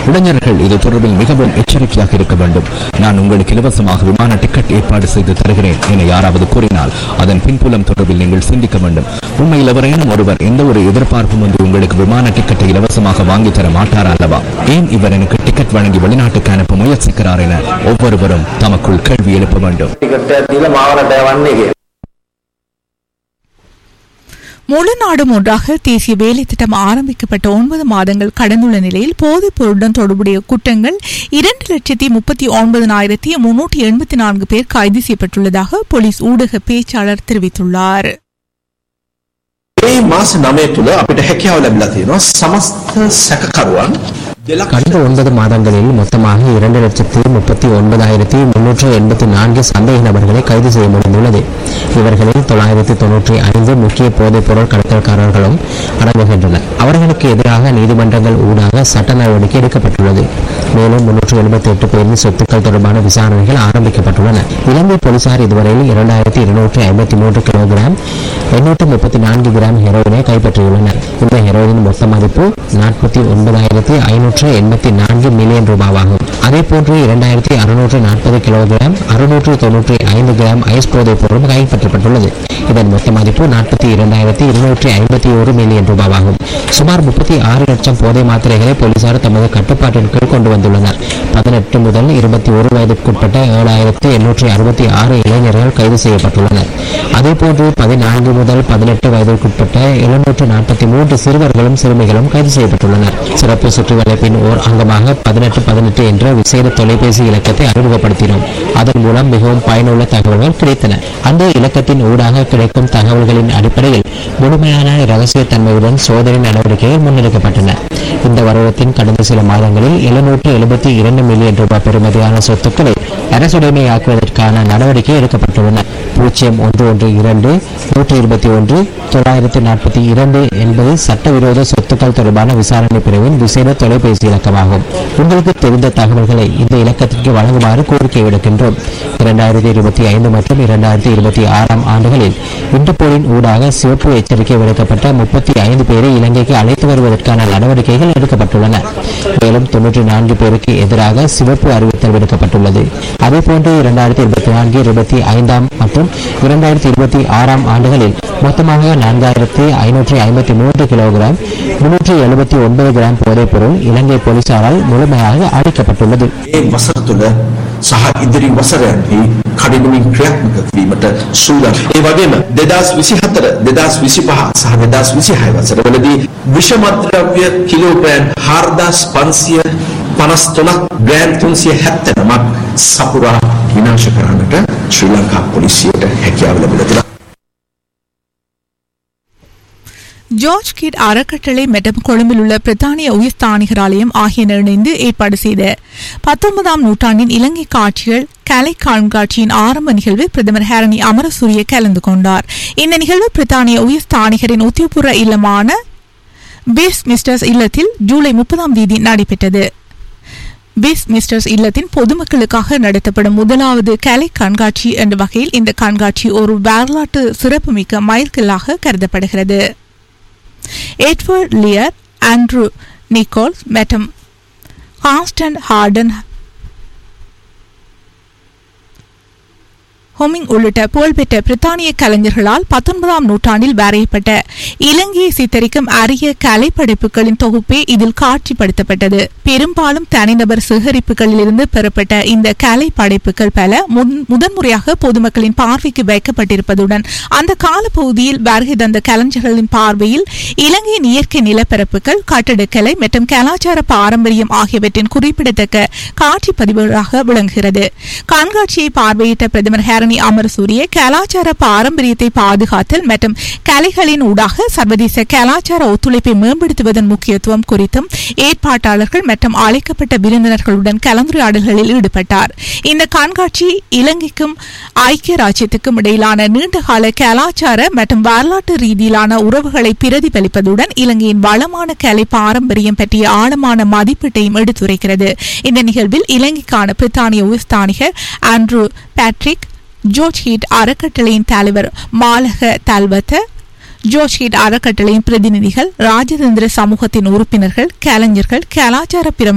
இளைஞர்கள் இது தொடர்பில் மிகவும் எச்சரிக்கையாக இருக்க வேண்டும் நான் உங்களுக்கு இலவசமாக விமான டிக்கெட் ஏற்பாடு செய்து தருகிறேன் என யாராவது கூறினால் அதன் பின்புலம் தொடர்பில் நீங்கள் சிந்திக்க வேண்டும் உண்மையில் எவரேனும் ஒருவர் எந்த ஒரு எதிர்பார்ப்பும் வந்து உங்களுக்கு விமான டிக்கெட்டை இலவசமாக வாங்கி தர மாட்டார் அல்லவா ஏன் இவர் எனக்கு டிக்கெட் வழங்கி வெளிநாட்டுக்கு அனுப்ப முயற்சிக்கிறார் என ஒவ்வொருவரும் தமக்குள் கேள்வி எழுப்ப வேண்டும் ටිකට් එකක් දීලා මාව රට යවන්නේ කියලා. முழு நாடும் ஒன்றாக தேசிய வேலை திட்டம் ஆரம்பிக்கப்பட்ட ஒன்பது மாதங்கள் கடந்துள்ள நிலையில் போதைப் பொருளுடன் தொடர்புடைய குற்றங்கள் இரண்டு லட்சத்தி முப்பத்தி ஒன்பதனாயிரத்தி முன்னூற்றி எண்பத்தி நான்கு பேர் கைது செய்யப்பட்டுள்ளதாக போலீஸ் ஊடக பேச்சாளர் தெரிவித்துள்ளார் මේ මාස නමය තුළ අපිට හැකියාව ලැබිලා තියෙනවා සමස්ත සැකකරුවන් දෙලක් கடந்த ஒன்பது மாதங்களில் மொத்தமாக இரண்டு லட்சத்தி முப்பத்தி ஒன்பதாயிரத்தி முன்னூற்று எண்பத்தி நான்கு சந்தேக நபர்களை கைது செய்ய முடிந்துள்ளது இவர்களில் தொள்ளாயிரத்தி தொன்னூற்றி ஐந்து முக்கிய போதைப் பொருள் கடத்தல்காரர்களும் அடங்குகின்றனர் அவர்களுக்கு எதிராக நீதிமன்றங்கள் ஊடாக சட்ட நடவடிக்கை எடுக்கப்பட்டுள்ளது மேலும் முன்னூற்று எழுபத்தி எட்டு பேரின் சொத்துக்கள் தொடர்பான விசாரணைகள் ஆரம்பிக்கப்பட்டுள்ளன இலங்கை போலீசார் இதுவரையில் இரண்டாயிரத்தி இருநூற்றி ஐம்பத்தி மூன்று கிலோகிராம் எண்ணூற்று முப்பத்தி நான்கு கிராம் ஹெரோயினை கைப்பற்றியுள்ளனர் இந்த ஹெரோயின் மொத்த மதிப்பு நாற்பத்தி ஒன்பதாயிரத்தி ஐநூற்று எண்பத்தி நான்கு மில்லியன் ரூபாவாகும் அதேபோன்று இரண்டாயிரத்தி அறுநூற்று நாற்பது கிலோகிராம் அறுநூற்று தொன்னூற்றி ஐந்து கிராம் ஐஸ் போதைப் பொருளும் கைப்பற்றப்பட்டுள்ளது இதன் மொத்த மதிப்பு நாற்பத்தி இரண்டாயிரத்தி இருநூற்றி ஐம்பத்தி ஒரு மில்லியன் ரூபாவாகும் சுமார் முப்பத்தி ஆறு லட்சம் போதை மாத்திரைகளை போலீசார் தமது கட்டுப்பாட்டின் கீழ் கொண்டு வந்துள்ளனர் பதினெட்டு முதல் இருபத்தி ஒரு வயதுக்குட்பட்ட ஏழாயிரத்தி எண்ணூற்றி அறுபத்தி ஆறு இளைஞர்கள் கைது செய்யப்பட்டுள்ளனர் அதேபோன்று பதினான்கு முதல் பதினெட்டு வயதுக்குட்பட்ட எழுநூற்று நாற்பத்தி மூன்று சிறுவர்களும் சிறுமிகளும் கைது செய்யப்பட்டுள்ளனர் சிறப்பு சுற்றுவளைப்பின் ஓர் அங்கமாக பதினெட்டு பதினெட்டு என்ற விசேட தொலைபேசி இலக்கத்தை அறிமுகப்படுத்தினோம் அதன் மூலம் மிகவும் பயனுள்ள தகவல்கள் கிடைத்தன அந்த இலக்கத்தின் ஊடாக கிடைக்கும் தகவல்களின் அடிப்படையில் முழுமையான ரகசியத்தன்மையுடன் சோதனை நடவடிக்கைகள் முன்னெடுக்கப்பட்டன இந்த வருடத்தின் கடந்த சில மாதங்களில் எழுநூற்று எழுபத்தி இரண்டு மில்லியன் ரூபாய் பெறுமதியான சொத்துக்களை அரசுடைமையாக்குவதற்கான நடவடிக்கை எடுக்கப்பட்டுள்ளன பூஜ்ஜியம் ஒன்று ஒன்று இரண்டு நூற்றி இருபத்தி ஒன்று தொள்ளாயிரத்தி நாற்பத்தி இரண்டு என்பது சட்டவிரோத சொத்துக்கள் தொடர்பான விசாரணை பிரிவின் விசேட தொலைபேசி இலக்கமாகும் உங்களுக்கு தெரிந்த தகவல்களை இந்த இலக்கத்திற்கு வழங்குமாறு கோரிக்கை விடுக்கின்றோம் இரண்டாயிரத்தி இருபத்தி ஐந்து மற்றும் இரண்டாயிரத்தி இருபத்தி ஆறாம் ஆண்டுகளில் இன்டர்போலின் ஊடாக சிவப்பு எச்சரிக்கை விடுக்கப்பட்ட முப்பத்தி ஐந்து பேரை இலங்கைக்கு அழைத்து வருவதற்கான நடவடிக்கைகள் எடுக்கப்பட்டுள்ளன மேலும் தொன்னூற்றி நான்கு பேருக்கு எதிராக சிவப்பு அறிவித்தல் விடுக்கப்பட்டுள்ளது அதேபோன்று இரண்டாயிரத்தி இருபத்தி நான்கு இருபத்தி ஐந்தாம் மற்றும் இரண்டாயிரத்தி இருபத்தி ஆறாம் ஆண்டுகளில் மொத்தமாக நான்காயிரத்தி ஐநூற்றி ஐம்பத்தி மூன்று கிலோகிராம் முன்னூற்றி எழுபத்தி ஒன்பது கிராம் போதைப் பொருள் இலங்கை போலீசாரால் முழுமையாக அழிக்கப்பட்டுள்ளது ඒ වසර තුළ සහ ඉදිරි වසරයන්හි කඩිනමින් ක්‍රියාත්මක කිරීමට සූදානම්. ඒ වගේම දෙදස් විසිහතර දෙදස් විසිපහ සහ දෙදස් විසිහය වසරවලදී විෂමද්‍රව්‍ය කිලෝපෑන් හාර්දස් පන්සිය පනස් තුනක් ග්‍රෑන් තුන්සිය හැත්තනමක් සපුරා විනාශ කරන්නට ශ්‍රී ලංකා පොලිසියට හැකියාව ලැබිලා තියෙනවා. ஜார்ஜ் கிட் அறக்கட்டளை மற்றும் கொழும்பில் உள்ள பிரித்தானிய உயர்ஸ்தானிகர் ஆலயம் ஆகியன இணைந்து ஏற்பாடு செய்த பத்தொன்பதாம் நூற்றாண்டின் இலங்கை காட்சிகள் கலை கண்காட்சியின் ஆரம்ப நிகழ்வில் பிரதமர் ஹரணி அமரசூரிய கலந்து கொண்டார் இந்த நிகழ்வு பிரித்தானிய உயர்ஸ்தானிகரின் உத்தியோகபூர்வ இல்லமான பேஸ் மிஸ்டர்ஸ் இல்லத்தில் ஜூலை முப்பதாம் தேதி நடைபெற்றது பேஸ் மிஸ்டர்ஸ் இல்லத்தின் பொதுமக்களுக்காக நடத்தப்படும் முதலாவது கலை கண்காட்சி என்ற வகையில் இந்த கண்காட்சி ஒரு வரலாற்று சிறப்புமிக்க மைல்கல்லாக கருதப்படுகிறது எட்வர்ட் லியர் ஆண்ட்ரூ நிக்கோல்ஸ் மற்றும் கான்ஸ்டன்ட் ஹார்டன் ஹோமிங் உள்ளிட்ட புகழ்பெற்ற பிரித்தானிய கலைஞர்களால் பத்தொன்பதாம் நூற்றாண்டில் வரையப்பட்ட இலங்கையை சித்தரிக்கும் அரிய கலைப்படைப்புகளின் தொகுப்பே இதில் காட்சிப்படுத்தப்பட்டது பெரும்பாலும் தனிநபர் சேகரிப்புகளிலிருந்து பெறப்பட்ட இந்த கலை படைப்புகள் பல முன்- முதன்முறையாக பொதுமக்களின் பார்வைக்கு வைக்கப்பட்டிருப்பதுடன் அந்த காலப்பகுதியில் வருகை தந்த கலைஞர்களின் பார்வையில் இலங்கையின் இயற்கை நிலப்பரப்புகள் கட்டடக்கலை மற்றும் கலாச்சார பாரம்பரியம் ஆகியவற்றின் குறிப்பிடத்தக்க காட்சி பதிவுகளாக விளங்குகிறது கண்காட்சியை பார்வையிட்ட பிரதமர் ஹரணி அமரசூரிய கலாச்சார பாரம்பரியத்தை பாதுகாத்தல் மற்றும் கலைகளின் ஊடாக சர்வதேச கலாச்சார ஒத்துழைப்பை மேம்படுத்துவதன் முக்கியத்துவம் குறித்தும் ஏற்பாட்டாளர்கள் மற்றும் அழைக்கப்பட்ட விருந்தினர்களுடன் கலந்துரையாடல்களில் ஈடுபட்டார் இந்த கண்காட்சி இலங்கைக்கும் ஐக்கிய ராஜ்யத்துக்கும் இடையிலான நீண்டகால கலாச்சார மற்றும் வரலாற்று ரீதியிலான உறவுகளை பிரதிபலிப்பதுடன் இலங்கையின் வளமான கலை பாரம்பரியம் பற்றிய ஆழமான மதிப்பீட்டையும் எடுத்துரைக்கிறது இந்த நிகழ்வில் இலங்கைக்கான பிரித்தானிய உஸ்தானிகர் ஆண்ட்ரூ பேட்ரிக் ஜோர்ஜ் ஹீட் அறக்கட்டளையின் தலைவர் மாலக தல்வத்த ஜோர்ஜ் ஹீட் அறக்கட்டளையின் பிரதிநிதிகள் ராஜதந்திர சமூகத்தின் உறுப்பினர்கள் கலைஞர்கள் கலாச்சார பிரம